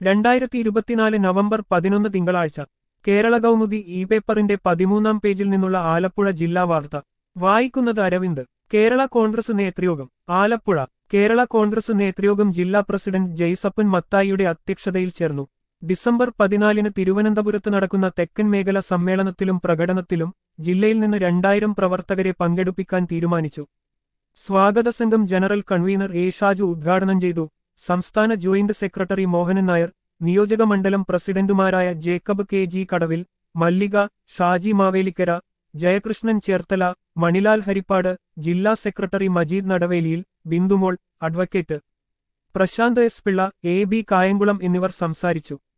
രണ്ടായിരത്തി ഇരുപത്തിനാല് നവംബർ പതിനൊന്ന് തിങ്കളാഴ്ച കേരള കൗമുദി ഇ പേപ്പറിന്റെ പതിമൂന്നാം പേജിൽ നിന്നുള്ള ആലപ്പുഴ ജില്ലാ വാർത്ത വായിക്കുന്നത് അരവിന്ദ് കേരള കോൺഗ്രസ് നേതൃയോഗം ആലപ്പുഴ കേരള കോൺഗ്രസ് നേതൃയോഗം ജില്ലാ പ്രസിഡന്റ് ജയ്സപ്പൻ മത്തായിയുടെ അധ്യക്ഷതയിൽ ചേർന്നു ഡിസംബർ പതിനാലിന് തിരുവനന്തപുരത്ത് നടക്കുന്ന തെക്കൻ മേഖല സമ്മേളനത്തിലും പ്രകടനത്തിലും ജില്ലയിൽ നിന്ന് രണ്ടായിരം പ്രവർത്തകരെ പങ്കെടുപ്പിക്കാൻ തീരുമാനിച്ചു സ്വാഗത സംഘം ജനറൽ കൺവീനർ എ ഷാജു ഉദ്ഘാടനം ചെയ്തു സംസ്ഥാന ജോയിന്റ് സെക്രട്ടറി മോഹനൻ നായർ നിയോജക മണ്ഡലം പ്രസിഡന്റുമാരായ ജേക്കബ് കെ ജി കടവിൽ മല്ലിക ഷാജി മാവേലിക്കര ജയകൃഷ്ണൻ ചേർത്തല മണിലാൽ ഹരിപ്പാട് ജില്ലാ secretary Majeed Nadavelil Bindumol advocate Prashanth S Pillai A B Kayamkulam എന്നിവർ സംസാരിച്ചു